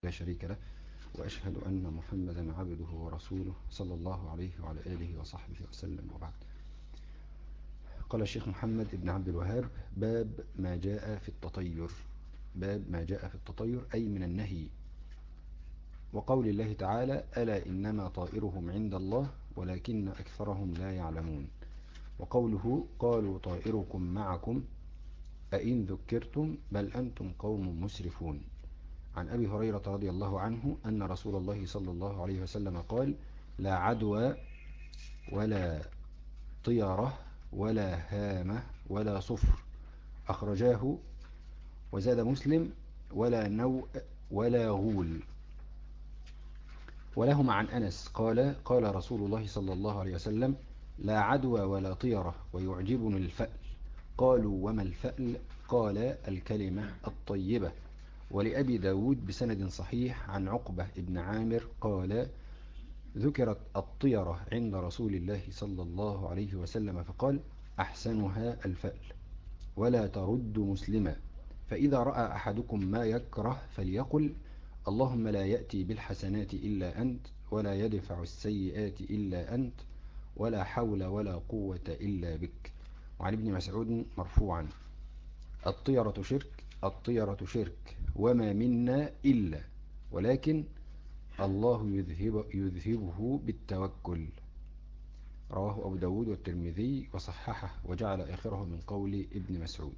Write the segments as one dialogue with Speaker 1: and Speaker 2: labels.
Speaker 1: لا شريك له وأشهد أن محمدا عبده ورسوله صلى الله عليه وعلى آله وصحبه وسلم وبعد قال الشيخ محمد بن عبد الوهاب باب ما جاء في التطير باب ما جاء في التطير أي من النهي وقول الله تعالى ألا إنما طائرهم عند الله ولكن أكثرهم لا يعلمون وقوله قالوا طائركم معكم أئن ذكرتم بل أنتم قوم مسرفون عن أبي هريرة رضي الله عنه أن رسول الله صلى الله عليه وسلم قال لا عدوى ولا طيرة ولا هامة ولا صفر أخرجاه وزاد مسلم ولا نوء ولا غول ولهما عن أنس قال قال رسول الله صلى الله عليه وسلم لا عدوى ولا طيرة ويعجبني الفأل قالوا وما الفأل قال الكلمة الطيبة ولأبي داود بسند صحيح عن عقبة ابن عامر قال ذكرت الطيرة عند رسول الله صلى الله عليه وسلم فقال أحسنها الفأل ولا ترد مسلما فإذا رأى أحدكم ما يكره فليقل اللهم لا يأتي بالحسنات إلا أنت ولا يدفع السيئات إلا أنت ولا حول ولا قوة إلا بك وعن ابن مسعود مرفوعا الطيرة شرك الطيرة شرك وما منا إلا ولكن الله يذهب يذهبه بالتوكل رواه أبو داود والترمذي وصححه وجعل آخره من قول ابن مسعود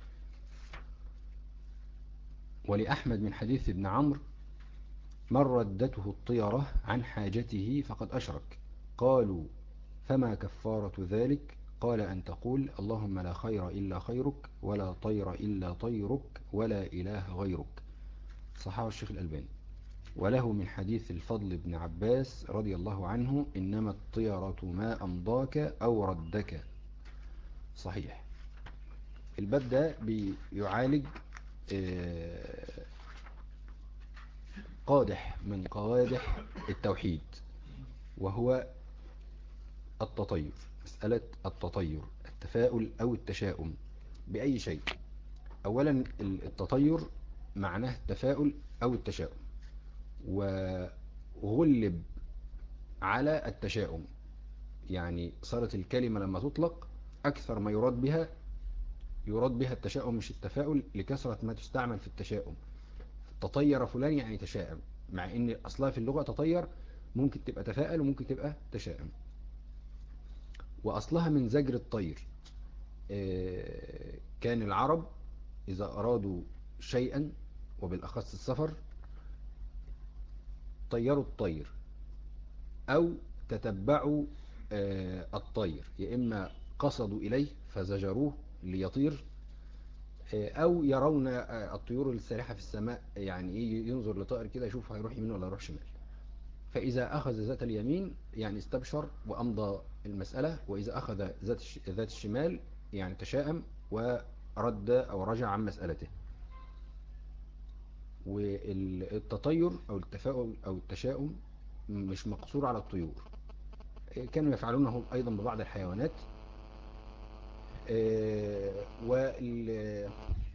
Speaker 1: ولأحمد من حديث ابن عمرو من ردته الطيرة عن حاجته فقد أشرك قالوا فما كفارة ذلك قال أن تقول اللهم لا خير إلا خيرك ولا طير إلا طيرك ولا إله غيرك صحابه الشيخ الألباني وله من حديث الفضل بن عباس رضي الله عنه إنما الطيرة ما أمضاك أو ردك صحيح الباب ده بيعالج قادح من قوادح التوحيد وهو التطير مسألة التطير التفاؤل أو التشاؤم بأي شيء أولا التطير معناه التفاؤل أو التشاؤم وغلب على التشاؤم يعني صارت الكلمة لما تطلق أكثر ما يراد بها يراد بها التشاؤم مش التفاؤل لكثرة ما تستعمل في التشاؤم تطير فلان يعني تشاؤم مع ان اصلها في اللغة تطير ممكن تبقى تفاءل وممكن تبقى تشاؤم وأصلها من زجر الطير كان العرب إذا أرادوا شيئا وبالأخص السفر طيروا الطير أو تتبعوا الطير يا إما قصدوا إليه فزجروه ليطير أو يرون الطيور السارحة في السماء يعني ينظر لطائر كده يشوف هيروح يمين ولا يروح شمال فإذا أخذ ذات اليمين يعني استبشر وأمضى المسألة وإذا أخذ ذات ذات الشمال يعني تشاءم ورد أو رجع عن مسألته والتطير أو التفاؤل أو التشاؤم مش مقصور على الطيور كانوا يفعلونه أيضا ببعض الحيوانات وال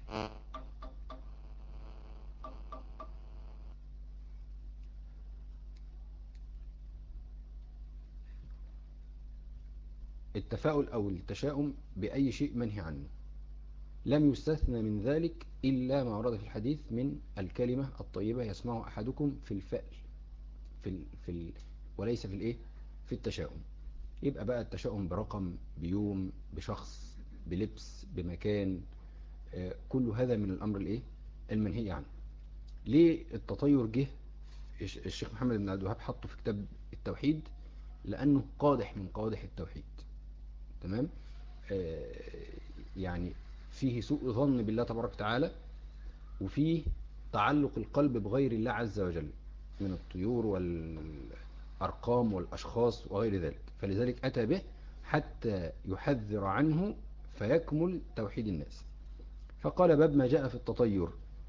Speaker 1: التفاؤل أو التشاؤم بأي شيء منهي عنه لم يستثنى من ذلك إلا ما ورد في الحديث من الكلمة الطيبة يسمع أحدكم في الفأل في ال في ال وليس في الإيه في التشاؤم يبقى بقى التشاؤم برقم بيوم بشخص بلبس بمكان آه كل هذا من الأمر الإيه المنهي عنه ليه التطير جه الشيخ محمد بن عبد الوهاب حطه في كتاب التوحيد لأنه قادح من قوادح التوحيد تمام آه يعني فيه سوء ظن بالله تبارك وتعالى وفيه تعلق القلب بغير الله عز وجل من الطيور والأرقام والأشخاص وغير ذلك فلذلك أتى به حتى يحذر عنه فيكمل توحيد الناس فقال باب ما جاء في التطير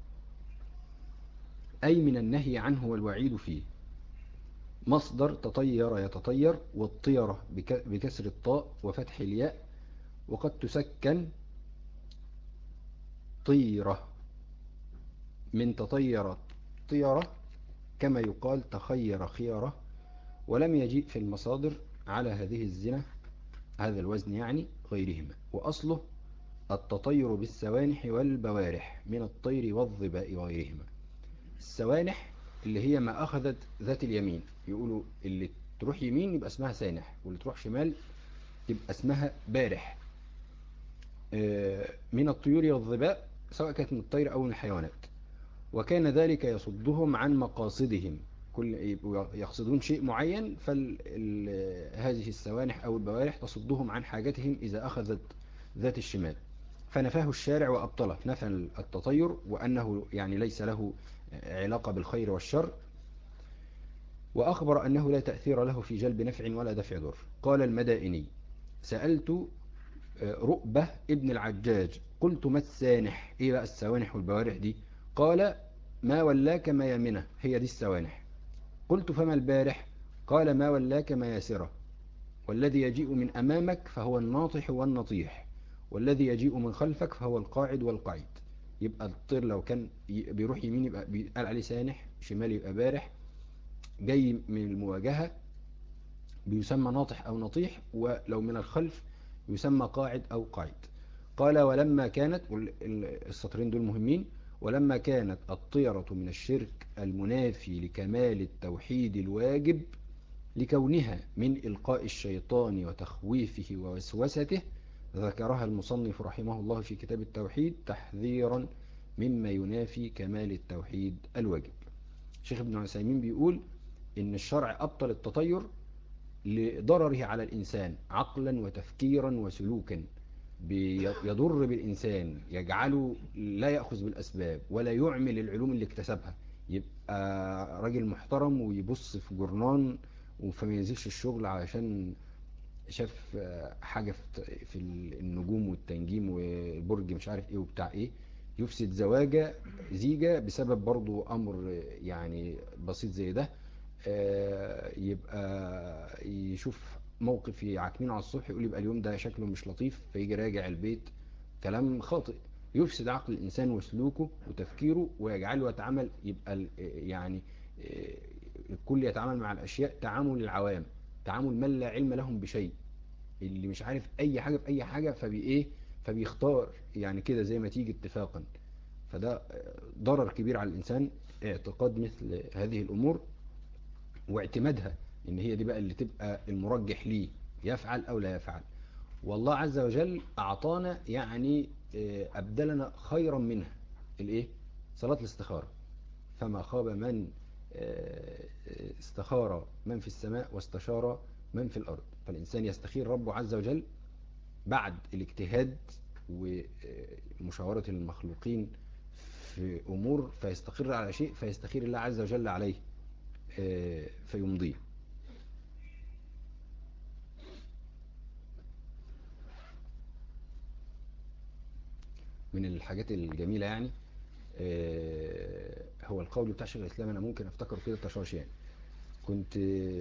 Speaker 1: أي من النهي عنه والوعيد فيه مصدر تطير يتطير والطيرة بكسر الطاء وفتح الياء وقد تسكن طيرة من تطيرت طيرة كما يقال تخير خياره ولم يجيء في المصادر على هذه الزنا هذا الوزن يعني غيرهما وأصله التطير بالسوانح والبوارح من الطير والظباء وغيرهما السوانح اللي هي ما أخذت ذات اليمين يقولوا اللي تروح يمين يبقى اسمها سانح واللي تروح شمال يبقى اسمها بارح من الطيور والظباء سواء كانت من الطير أو من الحيوانات وكان ذلك يصدهم عن مقاصدهم كل يقصدون شيء معين فهذه السوانح أو البوارح تصدهم عن حاجتهم إذا أخذت ذات الشمال فنفاه الشارع وأبطله نفى التطير وأنه يعني ليس له علاقة بالخير والشر وأخبر أنه لا تأثير له في جلب نفع ولا دفع ضر قال المدائني سألت رؤبة ابن العجاج قلت ما السانح ايه بقى السوانح والبوارح دي قال ما ولاك ما يمنه هي دي السوانح قلت فما البارح قال ما ولاك ما يسره والذي يجيء من أمامك فهو الناطح والنطيح والذي يجيء من خلفك فهو القاعد والقعيد يبقى الطير لو كان بيروح يمين يبقى بيقال عليه سانح شمال يبقى بارح جاي من المواجهة بيسمى ناطح أو نطيح ولو من الخلف يسمى قاعد أو قعيد قال ولما كانت السطرين دول مهمين ولما كانت الطيرة من الشرك المنافي لكمال التوحيد الواجب لكونها من إلقاء الشيطان وتخويفه ووسوسته ذكرها المصنف رحمه الله في كتاب التوحيد تحذيرا مما ينافي كمال التوحيد الواجب شيخ ابن عثيمين بيقول إن الشرع أبطل التطير لضرره على الإنسان عقلا وتفكيرا وسلوكا يضر بالإنسان يجعله لا يأخذ بالأسباب ولا يعمل العلوم اللي اكتسبها يبقى راجل محترم ويبص في جرنان وفما ينزلش الشغل علشان شاف حاجة في النجوم والتنجيم والبرج مش عارف ايه وبتاع ايه يفسد زواجة زيجة بسبب برضو أمر يعني بسيط زي ده يبقى يشوف موقف يعكنين على الصبح يقول يبقى اليوم ده شكله مش لطيف فيجي راجع البيت كلام خاطئ يفسد عقل الإنسان وسلوكه وتفكيره ويجعله يتعامل يبقى يعني الكل يتعامل مع الأشياء تعامل العوام تعامل من لا علم لهم بشيء اللي مش عارف أي حاجة في أي حاجة فبي إيه فبيختار يعني كده زي ما تيجي اتفاقا فده ضرر كبير على الإنسان اعتقاد مثل هذه الأمور واعتمادها ان هي دي بقى اللي تبقى المرجح ليه يفعل او لا يفعل والله عز وجل اعطانا يعني ابدلنا خيرا منها الايه صلاة الاستخارة فما خاب من استخار من في السماء واستشار من في الارض فالانسان يستخير ربه عز وجل بعد الاجتهاد ومشاورة المخلوقين في امور فيستقر على شيء فيستخير الله عز وجل عليه فيمضيه من الحاجات الجميلة يعني هو القول بتاع شيخ الإسلام أنا ممكن أفتكره كده طشاش يعني كنت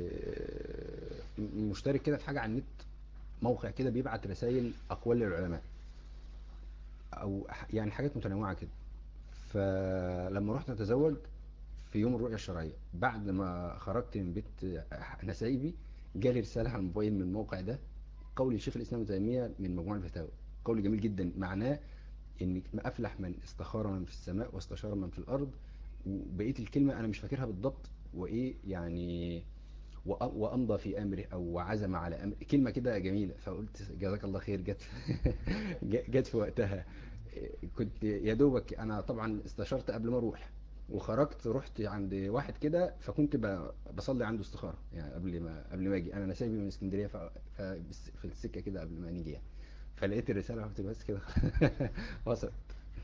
Speaker 1: مشترك كده في حاجة على النت موقع كده بيبعت رسائل أقوال للعلماء أو يعني حاجات متنوعة كده فلما رحت أتزوج في يوم الرؤية الشرعية بعد ما خرجت من بيت نسايبي جالي رسالة على الموبايل من الموقع ده قول الشيخ الإسلام تيمية من مجموعة الفتاوى قول جميل جدا معناه ان ما افلح من استخار من في السماء واستشار من في الارض وبقيه الكلمه انا مش فاكرها بالضبط وايه يعني وامضى في امره او وعزم على امر كلمه كده جميله فقلت جزاك الله خير جت جت في وقتها كنت يا دوبك انا طبعا استشرت قبل ما اروح وخرجت رحت عند واحد كده فكنت بصلي عنده استخاره يعني قبل ما قبل ما اجي انا نسايبي من اسكندريه في السكه كده قبل ما نيجي يعني فلقيت الرسالة قلت بس كده وصلت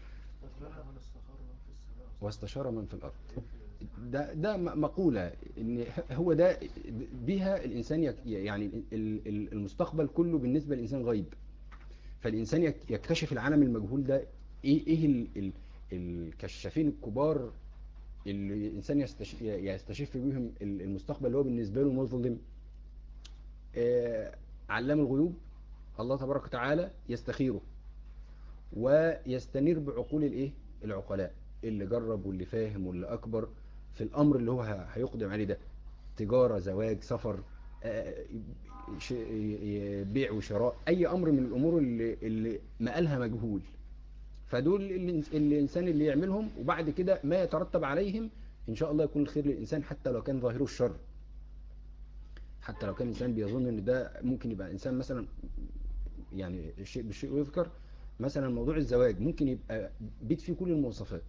Speaker 1: واستشار من في الأرض ده ده مقولة ان هو ده بها الإنسان يعني المستقبل كله بالنسبة للإنسان غيب فالإنسان يكتشف العالم المجهول ده ايه ايه الكشافين الكبار اللي الإنسان يستشف بيهم المستقبل اللي هو بالنسبة له مظلم علام الغيوب الله تبارك وتعالى يستخيره ويستنير بعقول الايه العقلاء اللي جرب واللي فاهم واللي اكبر في الأمر اللي هو ه- هيقدم عليه ده تجارة زواج سفر آه، ش- ي- بيع وشراء أي أمر من الأمور اللي, اللي مقالها مجهول فدول الإنس- الإنسان اللي يعملهم وبعد كده ما يترتب عليهم إن شاء الله يكون الخير للإنسان حتى لو كان ظاهره الشر حتى لو كان الإنسان بيظن إن ده ممكن يبقى إنسان مثلا يعني الشيء بالشيء يذكر مثلا موضوع الزواج ممكن يبقى بيت فيه كل المواصفات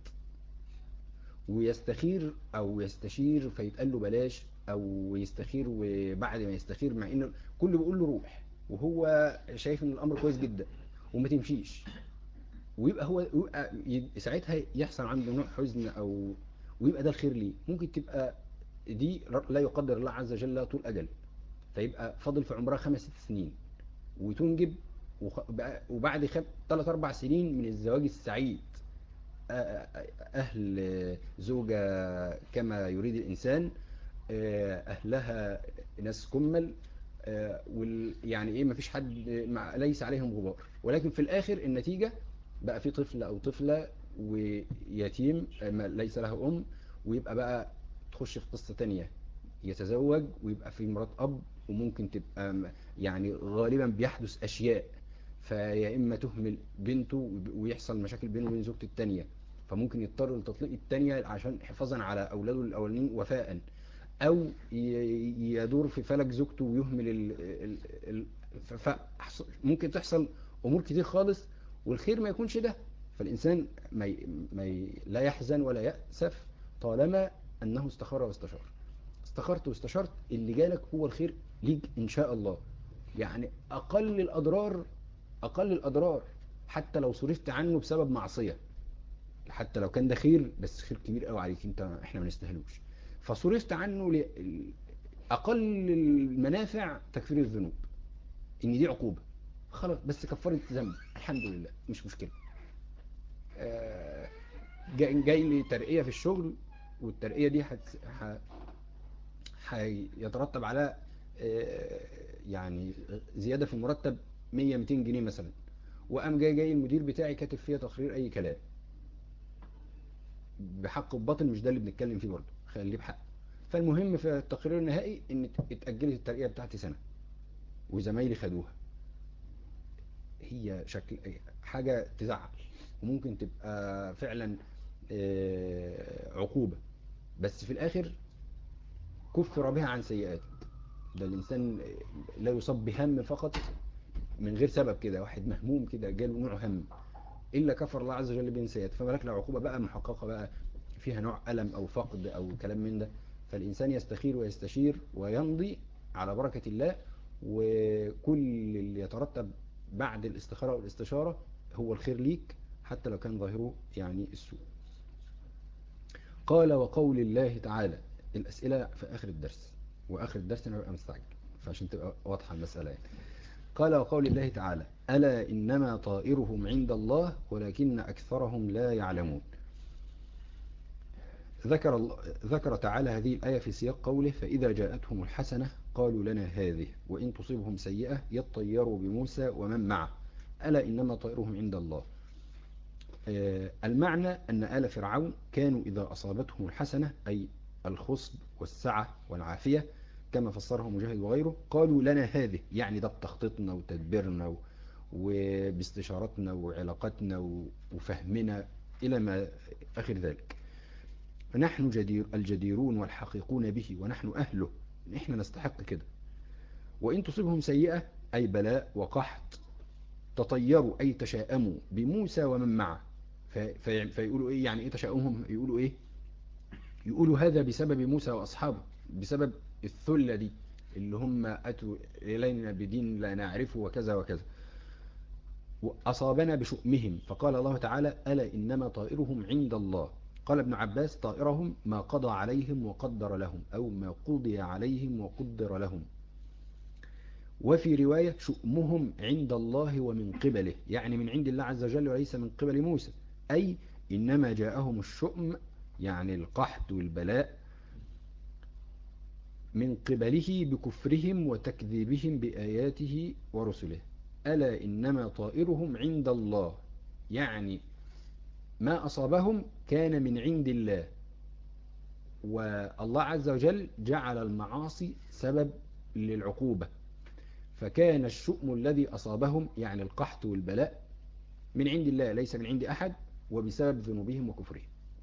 Speaker 1: ويستخير او يستشير فيتقال له بلاش او يستخير وبعد ما يستخير مع ان كله بيقول له روح وهو شايف ان الامر كويس جدا وما تمشيش ويبقى هو ويبقى ي- ساعتها يحصل عنده نوع حزن او ويبقى ده الخير ليه ممكن تبقى دي لا يقدر الله عز وجل لها طول اجل فيبقى فاضل في عمرها خمس ست سنين وتنجب وخ- بقى- وبعد خم... ثلاث اربع سنين من الزواج السعيد أ- أ- اهل زوجة كما يريد الانسان آه، اهلها ناس كمل آه، وال... يعني ايه مفيش حد مع... ليس عليهم غبار ولكن في الاخر النتيجة بقى في طفل او طفلة ويتيم آه، ما ليس له ام ويبقى بقى تخش في قصة تانية يتزوج ويبقى في مرات اب وممكن تبقى م- يعني غالبا بيحدث اشياء فيا اما تهمل بنته وب- ويحصل مشاكل بينه وبين زوجته التانية فممكن يضطر لتطليق التانية عشان حفاظا على اولاده الاولانيين وفاء او ي- يدور في فلك زوجته ويهمل ال... ال... ال... ف... فحص- ممكن تحصل امور كتير خالص والخير ما يكونش ده فالانسان ما, ي... ما ي... لا يحزن ولا يأسف طالما انه استخار واستشار استخرت واستشرت اللي جالك هو الخير ليك ان شاء الله يعني اقل الاضرار اقل الاضرار حتى لو صرفت عنه بسبب معصية حتى لو كان ده خير بس خير كبير قوي عليك انت احنا ما نستاهلوش فصرفت عنه ل... اقل المنافع تكفير الذنوب ان دي عقوبة خلاص بس كفرت ذنب الحمد لله مش مشكلة آه، جاي, جاي لي ترقية في الشغل والترقية دي هت... ه... هيترتب على آه، يعني زيادة في المرتب 100 200 جنيه مثلا وقام جاي جاي المدير بتاعي كاتب فيها تقرير اي كلام بحق وباطل مش ده اللي بنتكلم فيه برضه خليه بحق فالمهم في التقرير النهائي ان اتأجلت الترقية بتاعتي سنة وزمايلي خدوها هي شكل حاجة تزعل وممكن تبقى فعلا آه، عقوبة بس في الاخر كفر بها عن سيئات ده الانسان لا يصاب بهم فقط من غير سبب كده واحد مهموم كده جاله نوع هم الا كفر الله عز وجل بين سيئات فما بالك لو عقوبة بقى محققة بقى فيها نوع ألم أو فقد أو كلام من ده فالإنسان يستخير ويستشير ويمضي على بركة الله وكل اللي يترتب بعد الاستخارة والاستشارة هو الخير ليك حتى لو كان ظاهره يعني السوء قال وقول الله تعالى الأسئلة في آخر الدرس وآخر الدرس أنا ببقى مستعجل فعشان تبقى واضحة المسألة يعني. قال وقول الله تعالى ألا إنما طائرهم عند الله ولكن أكثرهم لا يعلمون ذكر, الله ذكر تعالى هذه الآية في سياق قوله فإذا جاءتهم الحسنة قالوا لنا هذه وإن تصيبهم سيئة يطيروا بموسى ومن معه ألا إنما طائرهم عند الله المعنى أن آل فرعون كانوا إذا أصابتهم الحسنة أي الخصب والسعة والعافية كما فسره مجاهد وغيره قالوا لنا هذه يعني ده بتخطيطنا وتدبيرنا وباستشارتنا وعلاقتنا وفهمنا إلى ما آخر ذلك نحن جدير الجديرون والحقيقون به ونحن أهله إحنا نستحق كده وإن تصيبهم سيئة أي بلاء وقحط تطيروا أي تشاءموا بموسى ومن معه في فيقولوا إيه يعني إيه تشاؤمهم يقولوا إيه يقولوا هذا بسبب موسى وأصحابه بسبب الثلة دي اللي هم أتوا إلينا بدين لا نعرفه وكذا وكذا وأصابنا بشؤمهم فقال الله تعالى ألا إنما طائرهم عند الله قال ابن عباس طائرهم ما قضى عليهم وقدر لهم أو ما قضي عليهم وقدر لهم وفي رواية شؤمهم عند الله ومن قبله يعني من عند الله عز وجل وليس من قبل موسى أي إنما جاءهم الشؤم يعني القحط والبلاء من قبله بكفرهم وتكذيبهم بآياته ورسله ألا إنما طائرهم عند الله يعني ما أصابهم كان من عند الله والله عز وجل جعل المعاصي سبب للعقوبة فكان الشؤم الذي أصابهم يعني القحط والبلاء من عند الله ليس من عند أحد وبسبب ذنوبهم وكفرهم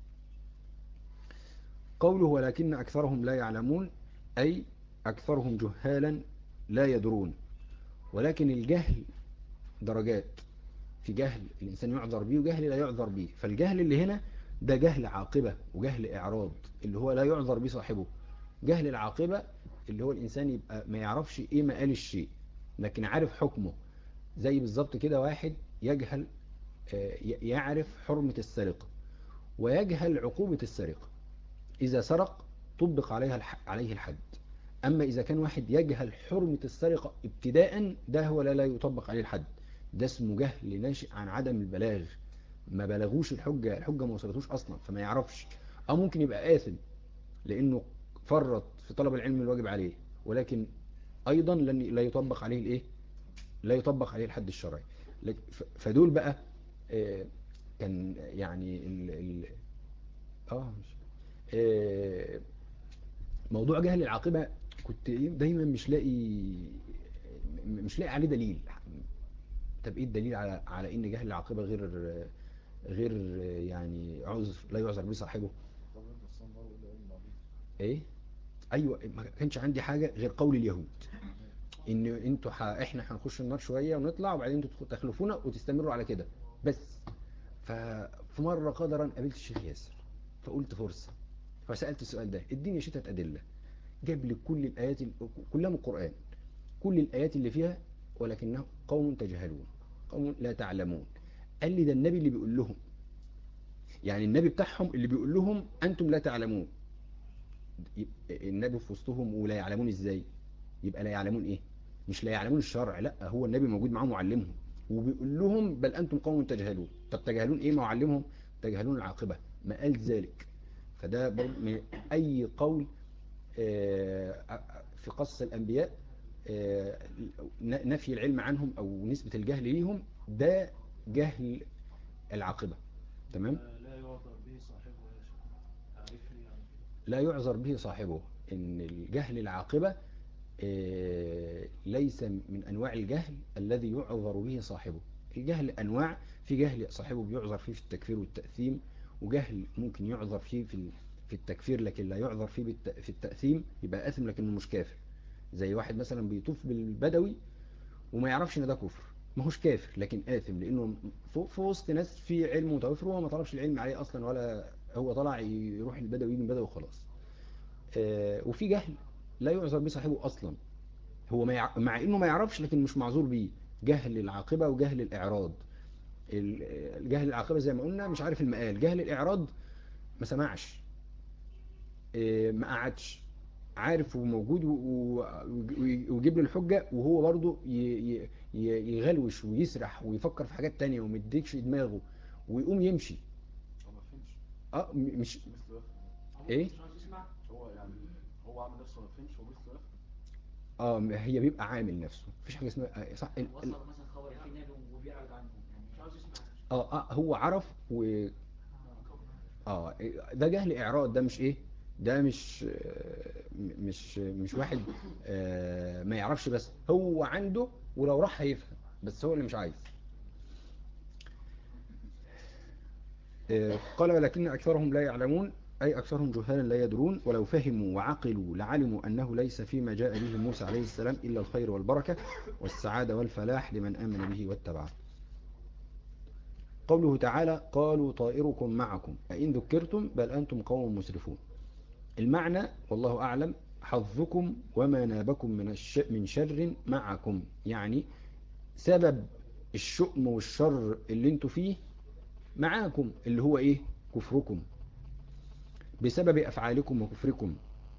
Speaker 1: قوله ولكن أكثرهم لا يعلمون أي أكثرهم جهالا لا يدرون ولكن الجهل درجات في جهل الإنسان يعذر به وجهل لا يعذر به فالجهل اللي هنا ده جهل عاقبة وجهل إعراض اللي هو لا يعذر به صاحبه جهل العاقبة اللي هو الإنسان يبقى ما يعرفش إيه مقال الشيء لكن عارف حكمه زي بالظبط كده واحد يجهل يعرف حرمة السرقة ويجهل عقوبة السرقة إذا سرق طبق عليها عليه الحد أما إذا كان واحد يجهل حرمة السرقة ابتداء ده هو لا, لا يطبق عليه الحد ده اسمه جهل ناشئ عن عدم البلاغ ما بلغوش الحجة الحجة ما وصلتوش أصلا فما يعرفش أو ممكن يبقى آثم لأنه فرط في طلب العلم الواجب عليه ولكن أيضا لن لا يطبق عليه الإيه لا يطبق عليه الحد الشرعي فدول بقى كان يعني ال ال اه مش آه موضوع جهل العاقبة كنت دايما مش لاقي مش لاقي عليه دليل طب ايه الدليل على على ان جهل العاقبة غير غير يعني عذر لا يعذر به صاحبه ايه ايوه ما كانش عندي حاجة غير قول اليهود ان انتوا ح... احنا هنخش النار شوية ونطلع وبعدين انتوا تخلفونا وتستمروا على كده بس ففي مرة قدرا قابلت الشيخ ياسر فقلت فرصة فسألت السؤال ده اديني شتة أدلة جاب لي كل الآيات كلها من القرآن كل الآيات اللي فيها ولكنه قوم تجهلون قوم لا تعلمون قال لي ده النبي اللي بيقول لهم يعني النبي بتاعهم اللي بيقول لهم أنتم لا تعلمون النبي في وسطهم ولا يعلمون ازاي يبقى لا يعلمون ايه مش لا يعلمون الشرع لا هو النبي موجود معاهم معلمهم وبيقول لهم بل أنتم قوم تجهلون طب تجهلون ايه معلمهم تجهلون العاقبة ما قال ذلك فده من أي قول في قصص الأنبياء نفي العلم عنهم أو نسبة الجهل ليهم ده جهل العاقبة تمام
Speaker 2: لا يعذر به صاحبه يعني
Speaker 1: لا يعذر به صاحبه إن الجهل العاقبة ليس من أنواع الجهل الذي يعذر به صاحبه الجهل أنواع في جهل صاحبه بيعذر فيه في التكفير والتأثيم وجهل ممكن يعذر فيه في في التكفير لكن لا يعذر فيه في التأثيم يبقى آثم لكنه مش كافر زي واحد مثلا بيطوف بالبدوي وما يعرفش ان ده كفر ما هوش كافر لكن آثم لانه في وسط ناس في علم متوفر وهو ما طلبش العلم عليه اصلا ولا هو طلع يروح البدوي يجي من البدوي وخلاص آه وفي جهل لا يعذر به صاحبه اصلا هو ما يع... مع انه ما يعرفش لكن مش معذور بيه جهل العاقبة وجهل الاعراض الجهل العاقبة زي ما قلنا مش عارف المقال جهل الاعراض ما سمعش ما قعدش عارف وموجود ويجيب له الحجة وهو برضه يغلوش ويسرح ويفكر في حاجات تانية وما يديكش دماغه ويقوم يمشي اه مش ايه
Speaker 2: هو يعني هو عامل نفسه ما فهمش هو مثله
Speaker 1: اه هي بيبقى عامل نفسه مفيش حاجه اسمها صح ال...
Speaker 3: وصل مثلا خبر في نبي وبيعرض عنه يعني مش عاوز يسمع
Speaker 1: اه اه هو عرف و اه ده جهل اعراض ده مش ايه ده مش مش مش واحد آه ما يعرفش بس هو عنده ولو راح هيفهم بس هو اللي مش عايز آه قال ولكن أكثرهم لا يعلمون أي أكثرهم جهالا لا يدرون ولو فهموا وعقلوا لعلموا أنه ليس فيما جاء به موسى عليه السلام إلا الخير والبركة والسعادة والفلاح لمن آمن به واتبعه قوله تعالى قالوا طائركم معكم أئن ذكرتم بل أنتم قوم مسرفون المعنى والله أعلم حظكم وما نابكم من, الش... من شر معكم يعني سبب الشؤم والشر اللي انتوا فيه معاكم اللي هو ايه كفركم بسبب أفعالكم وكفركم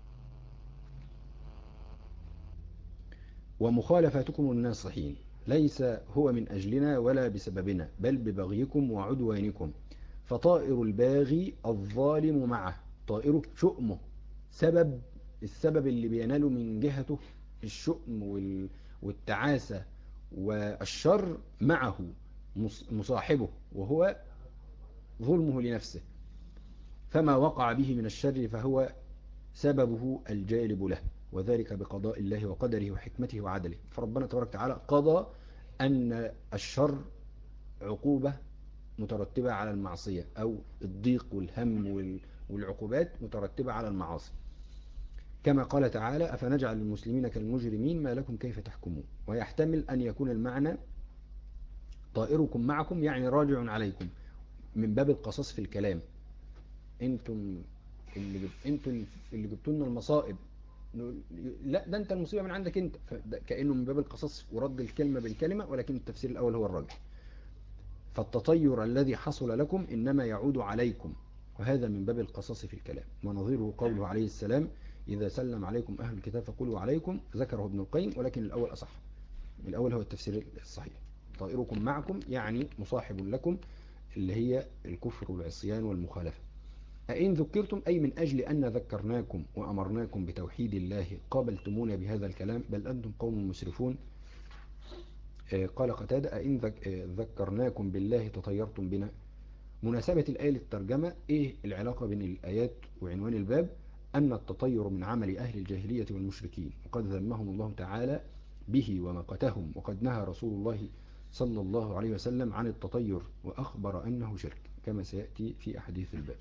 Speaker 1: ومخالفتكم الناصحين ليس هو من أجلنا ولا بسببنا بل ببغيكم وعدوانكم فطائر الباغي الظالم معه طائره شؤمه سبب السبب اللي بيناله من جهته الشؤم والتعاسة والشر معه مصاحبه وهو ظلمه لنفسه فما وقع به من الشر فهو سببه الجالب له وذلك بقضاء الله وقدره وحكمته وعدله فربنا تبارك وتعالى قضى أن الشر عقوبة مترتبة على المعصية أو الضيق والهم وال- والعقوبات مترتبة على المعاصي كما قال تعالى أفنجعل المسلمين كالمجرمين ما لكم كيف تحكمون ويحتمل أن يكون المعنى طائركم معكم يعني راجع عليكم من باب القصاص في الكلام انتم اللي جب... انتم اللي جبتوا لنا المصائب نقول- لا ده انت المصيبه من عندك انت فده كانه من باب القصاص ورد الكلمه بالكلمه ولكن التفسير الاول هو الراجح فالتطير الذي حصل لكم انما يعود عليكم وهذا من باب القصاص في الكلام ونظيره قوله عليه السلام اذا سلم عليكم اهل الكتاب فقولوا عليكم ذكره ابن القيم ولكن الاول اصح الاول هو التفسير الصحيح طائركم معكم يعني مصاحب لكم اللي هي الكفر والعصيان والمخالفه أئن ذكرتم أي من أجل أن ذكرناكم وأمرناكم بتوحيد الله قابلتمونا بهذا الكلام بل أنتم قوم مسرفون آه، قال قتادة أئن ذك- آه، ذكرناكم بالله تطيرتم بنا مناسبة الآية للترجمة إيه العلاقة بين الآيات وعنوان الباب أن التطير من عمل أهل الجاهلية والمشركين وقد ذمهم الله تعالى به ومقتهم وقد نهى رسول الله صلى الله عليه وسلم عن التطير وأخبر أنه شرك كما سيأتي في أحاديث الباب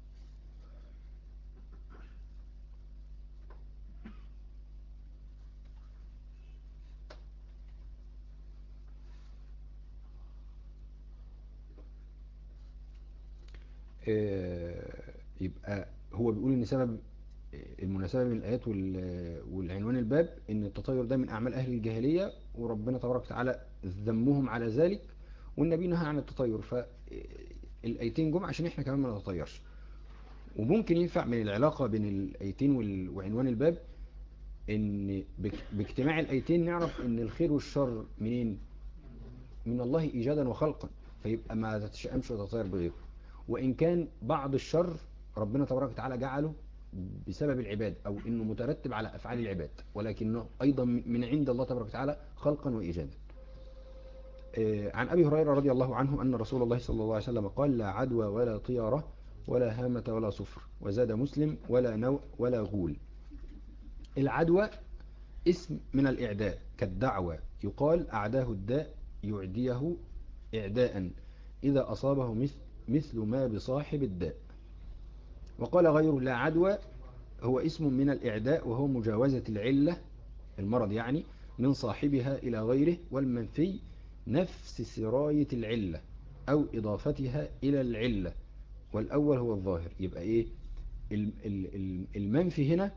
Speaker 1: آه، يبقى هو بيقول ان سبب المناسبة بين الآيات وال- والعنوان الباب ان التطير ده من أعمال أهل الجاهلية وربنا تبارك وتعالى ذمهم على ذلك والنبي نهى عن التطير فالآيتين جم عشان احنا كمان ما نتطيرش وممكن ينفع من العلاقة بين الآيتين وال- وعنوان الباب ان باك- باجتماع الآيتين نعرف ان الخير والشر منين من الله إيجادا وخلقا فيبقى ما تتشائمش وتطير بغيره وإن كان بعض الشر ربنا تبارك وتعالى جعله بسبب العباد أو إنه مترتب على أفعال العباد ولكنه أيضا من عند الله تبارك وتعالى خلقا وإيجادا آه، عن أبي هريرة رضي الله عنه أن رسول الله صلى الله عليه وسلم قال لا عدوى ولا طيرة ولا هامة ولا صفر وزاد مسلم ولا نوء ولا غول العدوى اسم من الإعداء كالدعوة يقال أعداه الداء يعديه إعداء إذا أصابه مثل, مثل ما بصاحب الداء وقال غيره لا عدوى هو اسم من الإعداء وهو مجاوزة العلة المرض يعني من صاحبها إلى غيره والمنفي نفس سراية العلة أو إضافتها إلى العلة والأول هو الظاهر يبقى إيه ال- ال- ال- المنفي هنا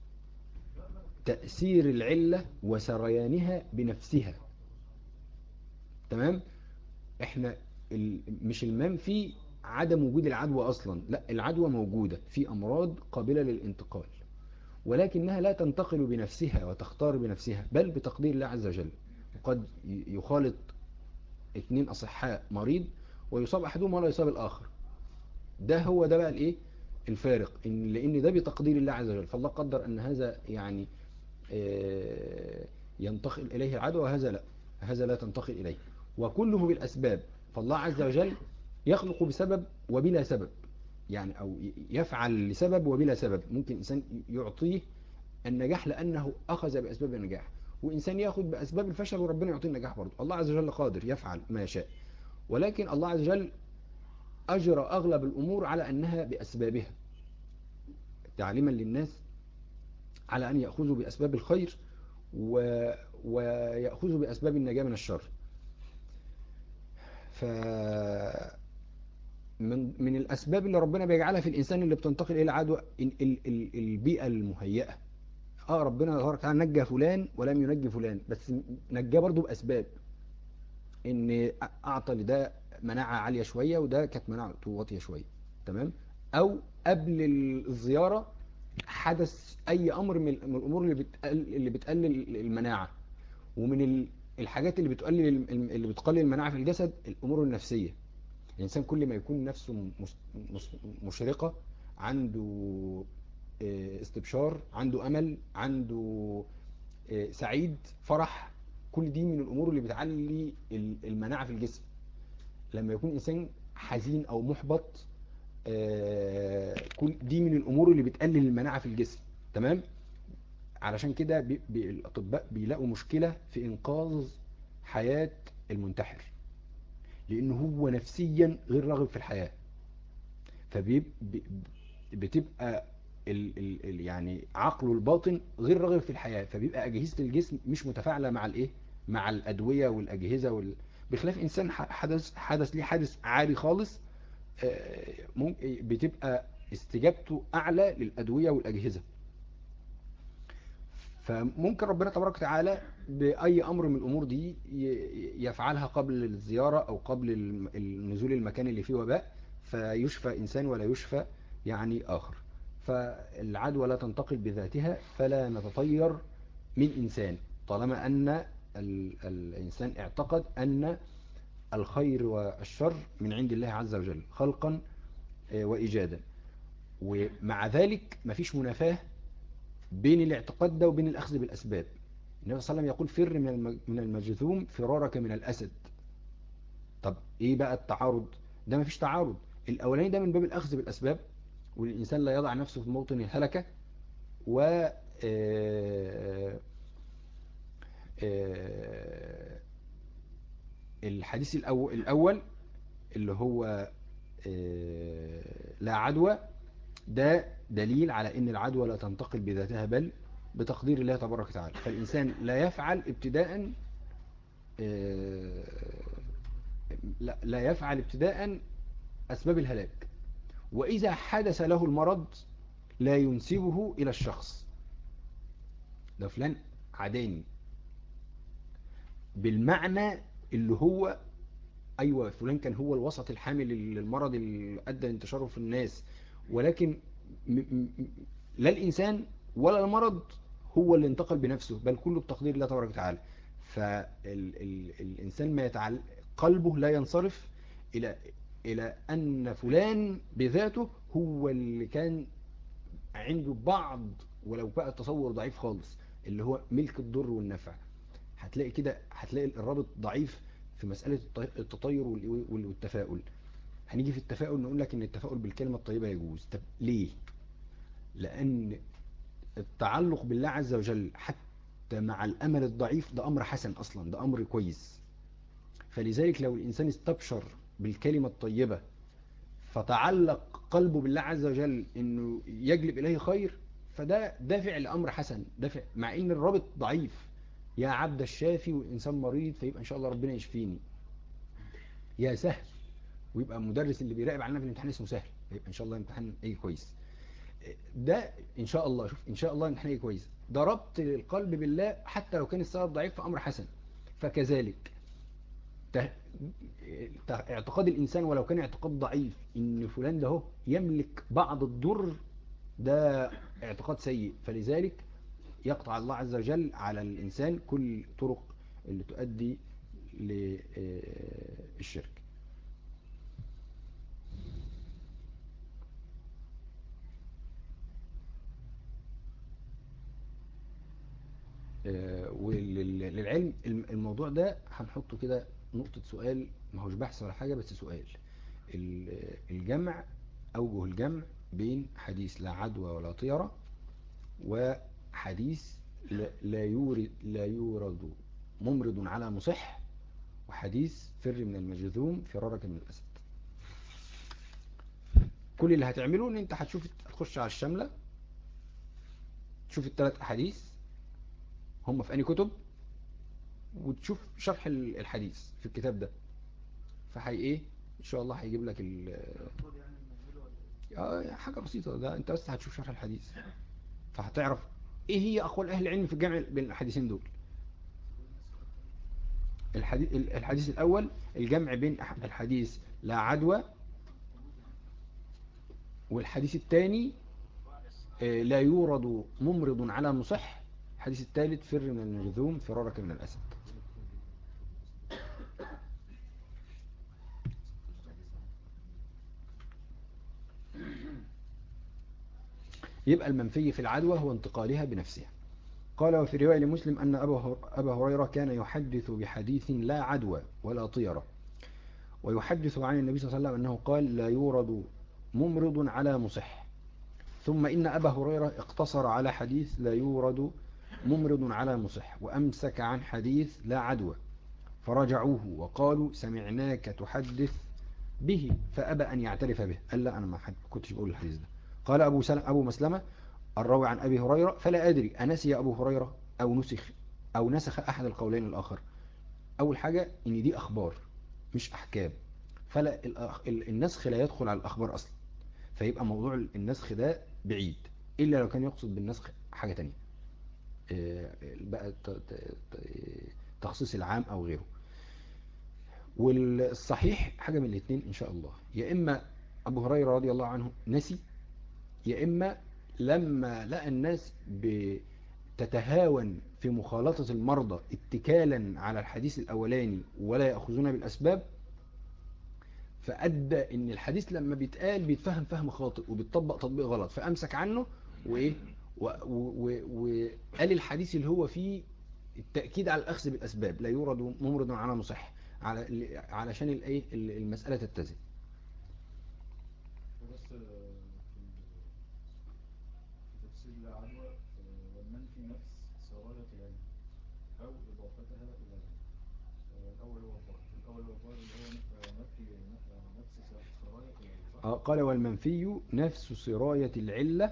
Speaker 1: تأثير العلة وسريانها بنفسها تمام احنا ال- مش المنفي عدم وجود العدوى اصلا لا العدوى موجودة في امراض قابلة للانتقال ولكنها لا تنتقل بنفسها وتختار بنفسها بل بتقدير الله عز وجل وقد ي- يخالط اثنين اصحاء مريض ويصاب احدهم ولا يصاب الاخر ده هو ده بقى الايه الفارق إن لان ده بتقدير الله عز وجل فالله قدر ان هذا يعني آه، ينتقل اليه العدوى وهذا لا هذا لا تنتقل اليه وكله بالاسباب فالله عز وجل يخلق بسبب وبلا سبب يعني او ي- يفعل لسبب وبلا سبب ممكن انسان يعطيه النجاح لانه اخذ باسباب النجاح وانسان ياخذ باسباب الفشل وربنا يعطيه النجاح برضه الله عز وجل قادر يفعل ما يشاء ولكن الله عز وجل أجرى أغلب الأمور على أنها بأسبابها تعليما للناس على أن يأخذوا بأسباب الخير و... ويأخذوا بأسباب النجاة من الشر ف من من الأسباب اللي ربنا بيجعلها في الإنسان اللي بتنتقل إلى العدوى ال... ال... ال... البيئة المهيئة اه ربنا تبارك وتعالى نجى فلان ولم ينجي فلان بس نجاه برضه بأسباب ان اعطى لده مناعة عالية شوية وده كانت مناعته واطية شوية تمام او قبل الزيارة حدث اي امر من من الامور اللي بتقل اللي بتقلل المناعة ومن ال- الحاجات اللي بتقلل الم- اللي بتقلل المناعة في الجسد الامور النفسية الانسان كل ما يكون نفسه مس- مس- مشرقة عنده آه، استبشار عنده امل عنده آه، سعيد فرح كل دي من الامور اللي بتعلي ال- المناعة في الجسم لما يكون انسان حزين او محبط آه، كل دي من الامور اللي بتقلل المناعة في الجسم تمام علشان كده بي بي الأطباء بيلاقوا مشكلة في إنقاذ حياة المنتحر لأنه هو نفسيا غير راغب في الحياة فبتبقى ال ال ال يعني عقله الباطن غير راغب في الحياة فبيبقى أجهزة الجسم مش متفاعلة مع الإيه مع الأدوية والأجهزة وال... بخلاف إنسان ح- حدث حدث ليه حادث عادي خالص آه، ممكن بتبقى استجابته أعلى للأدوية والأجهزة فممكن ربنا تبارك وتعالى بأي أمر من الأمور دي ي- يفعلها قبل الزيارة أو قبل الم- النزول المكان اللي فيه وباء فيشفى إنسان ولا يشفى يعني آخر فالعدوى لا تنتقل بذاتها فلا نتطير من إنسان طالما أن ال- الإنسان اعتقد أن الخير والشر من عند الله عز وجل خلقا آه، وإيجادا ومع ذلك مفيش منافاة بين الاعتقاد ده وبين الأخذ بالأسباب النبي صلى الله عليه وسلم يقول فر من الم- من المجذوم فرارك من الأسد طب إيه بقى التعارض ده مفيش تعارض الأولاني ده من باب الأخذ بالأسباب والإنسان لا يضع نفسه في موطن الهلكة و آه، آه، الحديث الأول, الأول اللي هو آه، لا عدوى ده دليل على ان العدوى لا تنتقل بذاتها بل بتقدير الله تبارك وتعالى فالإنسان لا يفعل ابتداء آه، لا لا يفعل ابتداء أسباب الهلاك وإذا حدث له المرض لا ينسبه إلى الشخص ده فلان عداني بالمعنى اللي هو أيوة فلان كان هو الوسط الحامل للمرض اللي أدى انتشاره في الناس ولكن م م لا الإنسان ولا المرض هو اللي انتقل بنفسه بل كله بتقدير الله تبارك وتعالى فالإنسان ما يتعل... قلبه لا ينصرف إلى إلى أن فلان بذاته هو اللي كان عنده بعض ولو بقى تصور ضعيف خالص اللي هو ملك الضر والنفع هتلاقي كده هتلاقي الرابط ضعيف في مسألة التطير والتفاؤل هنيجي في التفاؤل نقول لك ان التفاؤل بالكلمة الطيبة يجوز طب ليه لان التعلق بالله عز وجل حتى مع الامل الضعيف ده امر حسن اصلا ده امر كويس فلذلك لو الانسان استبشر بالكلمة الطيبة فتعلق قلبه بالله عز وجل انه يجلب اليه خير فده دافع لامر حسن دافع مع ان الرابط ضعيف يا عبد الشافي وإنسان مريض فيبقى إن شاء الله ربنا يشفيني يا سهل ويبقى المدرس اللي بيراقب علينا في الامتحان اسمه سهل فيبقى إن شاء الله امتحان ايه كويس ده إن شاء الله شوف إن شاء الله امتحان ايه كويس ده ربط القلب بالله حتى لو كان السبب ضعيف فأمر حسن فكذلك اعتقاد الإنسان ولو كان اعتقاد ضعيف إن فلان ده هو يملك بعض الضر ده اعتقاد سيء فلذلك يقطع الله عز وجل على الإنسان كل طرق اللي تؤدي للشرك وللعلم الموضوع ده هنحطه كده نقطة سؤال ما هوش بحث ولا حاجة بس سؤال الجمع أوجه الجمع بين حديث لا عدوى ولا طيرة و حديث لا يورد لا يورد ممرض على مصح وحديث فر من المجذوم فرارك من الأسد كل اللي هتعمله ان انت هتشوف هتخش على الشاملة تشوف الثلاث احاديث هم في انهي كتب وتشوف شرح الحديث في الكتاب ده فحي ايه ان شاء الله هيجيب لك ال اه حاجة بسيطة ده انت بس هتشوف شرح الحديث فهتعرف ايه هي اقوال اهل العلم في الجمع بين الحديثين دول الحديث, الحديث الاول الجمع بين الحديث لا عدوى والحديث الثاني لا يورد ممرض على مصح الحديث الثالث فر من المجذوم فرارك من الاسد يبقى المنفي في العدوى هو انتقالها بنفسها قال وفي رواية لمسلم أن أبا هريرة كان يحدث بحديث لا عدوى ولا طيرة ويحدث عن النبي صلى الله عليه وسلم أنه قال لا يورد ممرض على مصح ثم إن أبا هريرة اقتصر على حديث لا يورد ممرض على مصح وأمسك عن حديث لا عدوى فرجعوه وقالوا سمعناك تحدث به فأبى أن يعترف به قال لا أنا ما حد كنتش بقول الحديث ده قال أبو, سلم أبو مسلمة الراوي عن أبي هريرة فلا أدري أنسي أبو هريرة أو نسخ أو نسخ أحد القولين الآخر أول حاجة إن دي أخبار مش أحكام فلا النسخ لا يدخل على الأخبار أصلا فيبقى موضوع النسخ ده بعيد إلا لو كان يقصد بالنسخ حاجة تانية بقى تخصيص العام أو غيره والصحيح حاجة من الاثنين إن شاء الله يا إما أبو هريرة رضي الله عنه نسي يا إما لما لقى الناس تتهاون في مخالطة المرضى اتكالا على الحديث الأولاني ولا يأخذون بالأسباب فأدى ان الحديث لما بيتقال بيتفهم فهم خاطئ وبيتطبق تطبيق غلط فأمسك عنه وإيه وقال الحديث اللي هو فيه التأكيد على الأخذ بالأسباب لا يورد ممرض على مصح على علشان الايه المسألة تتزن
Speaker 2: بس في تفسير العدوى والمنفي نفس سراية العلم أو إضافتها إلى العلم الأول هو الظاهر الأول هو الظاهر اللي هو نفي نفس سراية العلم صح؟
Speaker 1: قال والمنفي نفس سراية العلة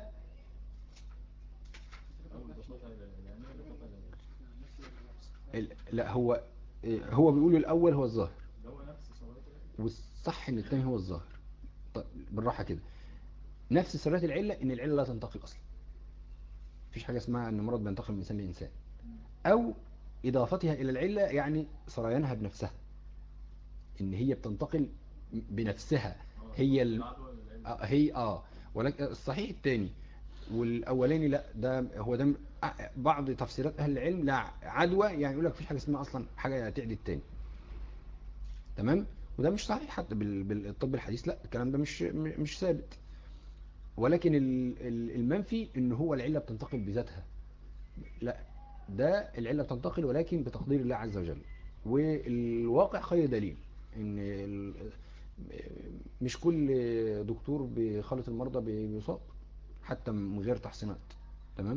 Speaker 2: أو إضافتها إلى العلم يعني إيه إضافتها إلى العلم
Speaker 1: لا هو هو بيقول الأول هو الظاهر
Speaker 2: اللي هو نفس سراية العلم
Speaker 1: والصح ان الثاني هو الظاهر طيب بالراحة كده نفس سراية العلة ان العلة لا تنتقل اصلا مفيش حاجة اسمها ان مرض بينتقل من انسان لانسان او اضافتها الى العلة يعني سريانها بنفسها ان هي بتنتقل بنفسها هي ال...
Speaker 2: العدوى للعلم
Speaker 1: آه هي اه ولكن الصحيح الثاني والاولاني لا ده هو ده بعض تفسيرات اهل العلم لا عدوى يعني يقول لك مفيش حاجه اسمها اصلا حاجه تعدي الثاني تمام وده مش صحيح حتى بال- بالطب الحديث لا الكلام ده مش م- مش ثابت ولكن ال- ال- المنفي ان هو العله بتنتقل بذاتها لا ده العله بتنتقل ولكن بتقدير الله عز وجل والواقع خير دليل ان ال- مش كل دكتور بيخلط المرضى بي- بيصاب حتى من غير تحسينات تمام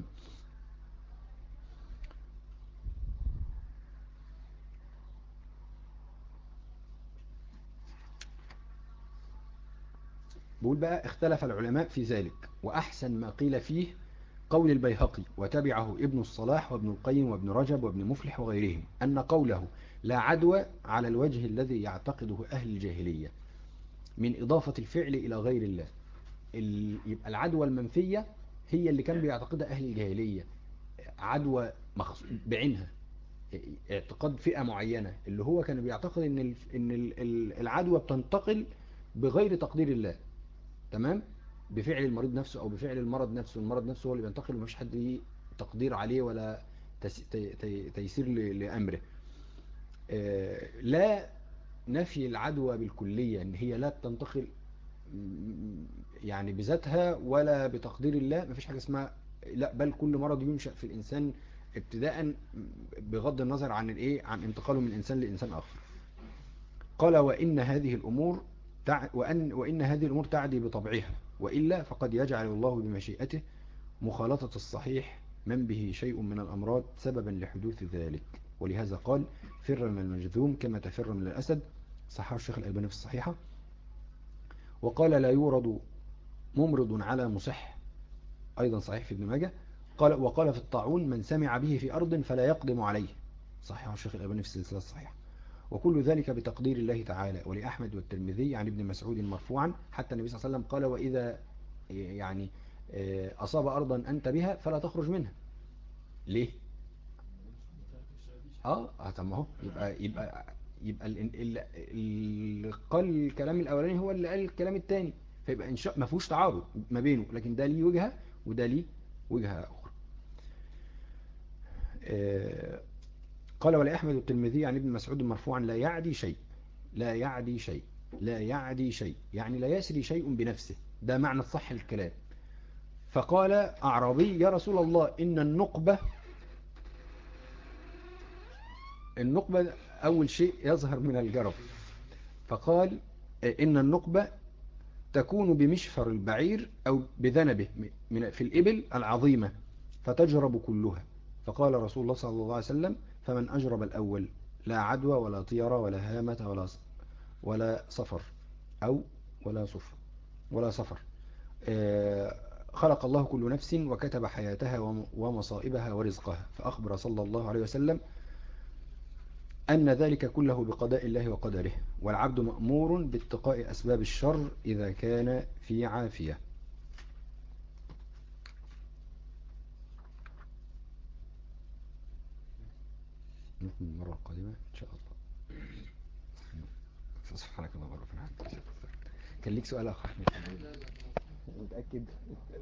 Speaker 1: بقول بقى اختلف العلماء في ذلك وأحسن ما قيل فيه قول البيهقي وتبعه ابن الصلاح وابن القيم وابن رجب وابن مفلح وغيرهم أن قوله لا عدوى على الوجه الذي يعتقده أهل الجاهلية من إضافة الفعل إلى غير الله ال- يبقى العدوى المنفية هي اللي كان بيعتقدها أهل الجاهلية عدوى مخص... بعينها اعتقاد فئة معينة اللي هو كان بيعتقد ان ال... ان ال- ال- العدوى بتنتقل بغير تقدير الله تمام بفعل المريض نفسه او بفعل المرض نفسه المرض نفسه هو اللي بينتقل ومفيش حد ليه تقدير عليه ولا تس... تي... تي... تيسير ل... لامره آه، لا نفي العدوى بالكلية ان هي لا تنتقل م- يعني بذاتها ولا بتقدير الله مفيش حاجة اسمها لا بل كل مرض ينشأ في الإنسان ابتداء بغض النظر عن الايه عن انتقاله من إنسان لإنسان آخر قال وإن هذه الأمور تع... وأن... وإن هذه الأمور تعدي بطبعها وإلا فقد يجعل الله بمشيئته مخالطة الصحيح من به شيء من الأمراض سببا لحدوث ذلك ولهذا قال فر من المجذوم كما تفر من الأسد صححه الشيخ الألباني في الصحيحة وقال لا يورد ممرض على مصح أيضا صحيح في ابن ماجه قال وقال في الطاعون من سمع به في أرض فلا يقدم عليه صححه الشيخ الألباني في السلسلة الصحيحة وكل ذلك بتقدير الله تعالى ولأحمد والترمذي عن ابن مسعود مرفوعا حتى النبي صلى الله عليه وسلم قال وإذا يعني أصاب أرضا أنت بها فلا تخرج منها ليه؟ اه اه طب ما هو يبقى يبقى يبقى اللي قال الكلام الاولاني هو اللي قال الكلام الثاني فيبقى ان شاء ما فيهوش تعارض ما بينه لكن ده ليه وجهه وده ليه وجهه اخرى آه قال ولا احمد الترمذي عن ابن مسعود مرفوعا لا يعدي شيء لا يعدي شيء لا يعدي شيء يعني لا يسري شيء بنفسه ده معنى الصح الكلام فقال أعرابي يا رسول الله إن النقبة النقبة أول شيء يظهر من الجرب فقال إن النقبة تكون بمشفر البعير أو بذنبه من في الإبل العظيمة فتجرب كلها فقال رسول الله صلى الله عليه وسلم فمن أجرب الأول لا عدوى ولا طيرة ولا هامة ولا ولا صفر أو ولا صفر ولا صفر آه، خلق الله كل نفس وكتب حياتها ومصائبها ورزقها فأخبر صلى الله عليه وسلم أن ذلك كله بقضاء الله وقدره والعبد مأمور باتقاء أسباب الشر إذا كان في عافية نكمل المرة القادمة إن شاء الله سبحانك اللهم وبحمدك كان ليك سؤال أخ أحمد متأكد